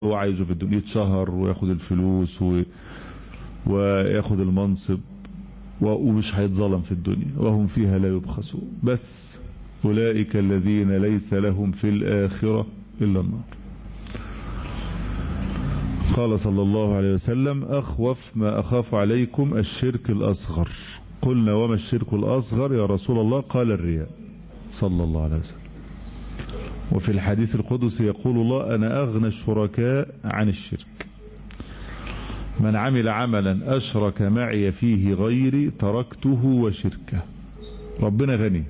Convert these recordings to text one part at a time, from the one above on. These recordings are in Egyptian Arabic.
هو عايزه في الدنيا يتشهر وياخد الفلوس و... وياخد المنصب ومش هيتظلم في الدنيا وهم فيها لا يبخسون بس أولئك الذين ليس لهم في الآخرة إلا النار قال صلى الله عليه وسلم أخوف ما أخاف عليكم الشرك الأصغر قلنا وما الشرك الأصغر يا رسول الله قال الرياء صلى الله عليه وسلم وفي الحديث القدسي يقول الله أنا أغنى الشركاء عن الشرك من عمل عملا أشرك معي فيه غيري تركته وشركه ربنا غني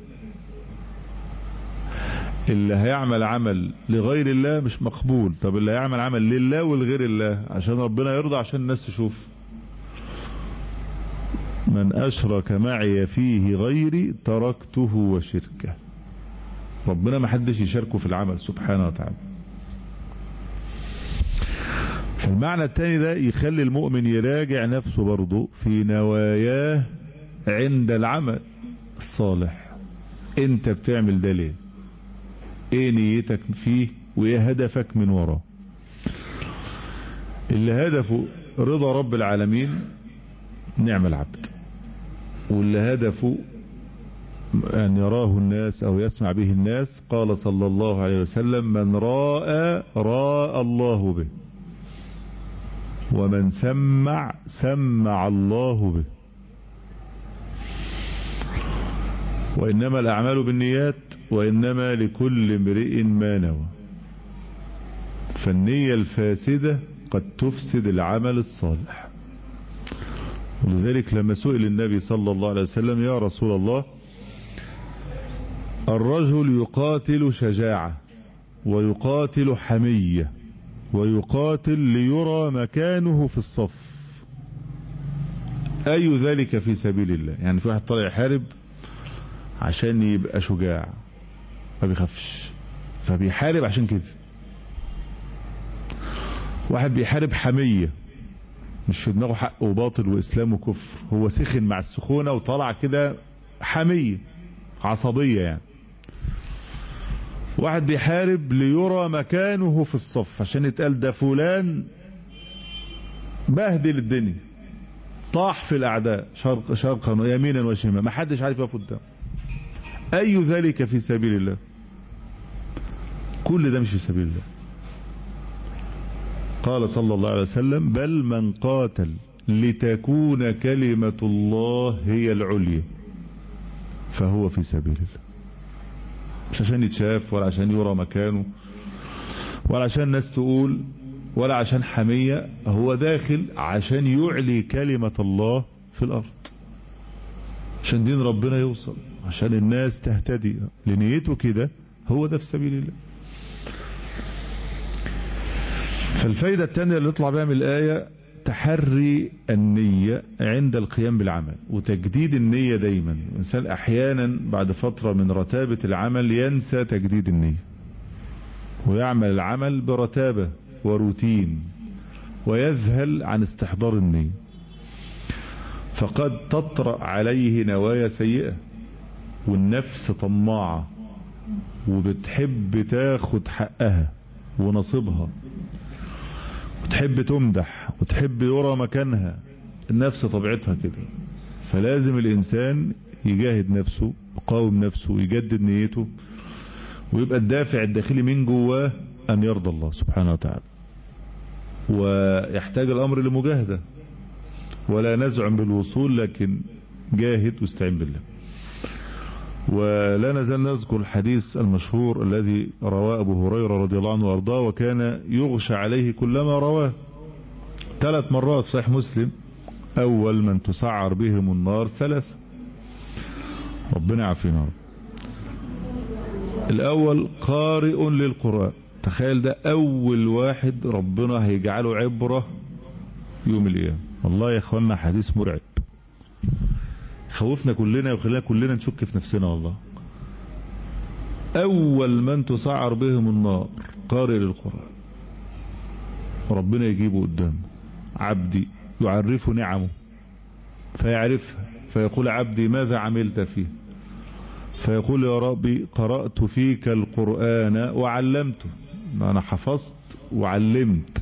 اللي هيعمل عمل لغير الله مش مقبول طب اللي هيعمل عمل لله ولغير الله عشان ربنا يرضى عشان الناس تشوف من أشرك معي فيه غيري تركته وشركه ربنا ما حدش يشاركه في العمل سبحانه وتعالى فالمعنى الثاني ده يخلي المؤمن يراجع نفسه برضه في نواياه عند العمل الصالح انت بتعمل ده ليه ايه نيتك فيه وايه هدفك من وراه اللي هدفه رضا رب العالمين نعم العبد واللي هدفه أن يراه الناس أو يسمع به الناس قال صلى الله عليه وسلم من راى راى الله به ومن سمع سمع الله به وإنما الأعمال بالنيات وإنما لكل امرئ ما نوى فالنية الفاسدة قد تفسد العمل الصالح ولذلك لما سئل النبي صلى الله عليه وسلم يا رسول الله الرجل يقاتل شجاعة ويقاتل حمية ويقاتل ليرى مكانه في الصف أي ذلك في سبيل الله يعني في واحد طالع يحارب عشان يبقى شجاع ما بيخافش فبيحارب عشان كده واحد بيحارب حمية مش في دماغه حق وباطل وإسلام وكفر هو سخن مع السخونة وطلع كده حمية عصبية يعني واحد بيحارب ليرى مكانه في الصف عشان يتقال ده فلان بهدل الدنيا طاح في الأعداء شرق شرقا ويمينا وشمالا ما حدش عارف يقف قدامه أي ذلك في سبيل الله كل ده مش في سبيل الله قال صلى الله عليه وسلم بل من قاتل لتكون كلمة الله هي العليا فهو في سبيل الله مش عشان يتشاف ولا عشان يرى مكانه ولا عشان الناس تقول ولا عشان حمية هو داخل عشان يعلي كلمة الله في الأرض عشان دين ربنا يوصل عشان الناس تهتدي لنيته كده هو ده في سبيل الله فالفايدة الثانية اللي يطلع بها من الآية تحري النية عند القيام بالعمل وتجديد النية دايما الإنسان أحيانا بعد فترة من رتابة العمل ينسى تجديد النية ويعمل العمل برتابة وروتين ويذهل عن استحضار النية فقد تطرأ عليه نوايا سيئة والنفس طماعة وبتحب تاخد حقها ونصيبها وتحب تمدح وتحب يرى مكانها النفس طبيعتها كده فلازم الإنسان يجاهد نفسه يقاوم نفسه ويجدد نيته ويبقى الدافع الداخلي من جواه أن يرضى الله سبحانه وتعالى ويحتاج الأمر لمجاهدة ولا نزعم بالوصول لكن جاهد واستعين بالله ولا نزال نذكر الحديث المشهور الذي رواه أبو هريرة رضي الله عنه وارضاه وكان يغشى عليه كلما رواه ثلاث مرات صحيح مسلم أول من تسعر بهم النار ثلاث ربنا يعافينا الأول قارئ للقرآن تخيل ده أول واحد ربنا هيجعله عبرة يوم القيامة والله يا اخوانا حديث مرعب خوفنا كلنا وخلانا كلنا نشك في نفسنا والله أول من تسعر بهم النار قارئ للقرآن ربنا يجيبه قدامه عبدي يعرفه نعمه فيعرفها فيقول عبدي ماذا عملت فيه فيقول يا ربي قرأت فيك القرآن وعلمته أنا حفظت وعلمت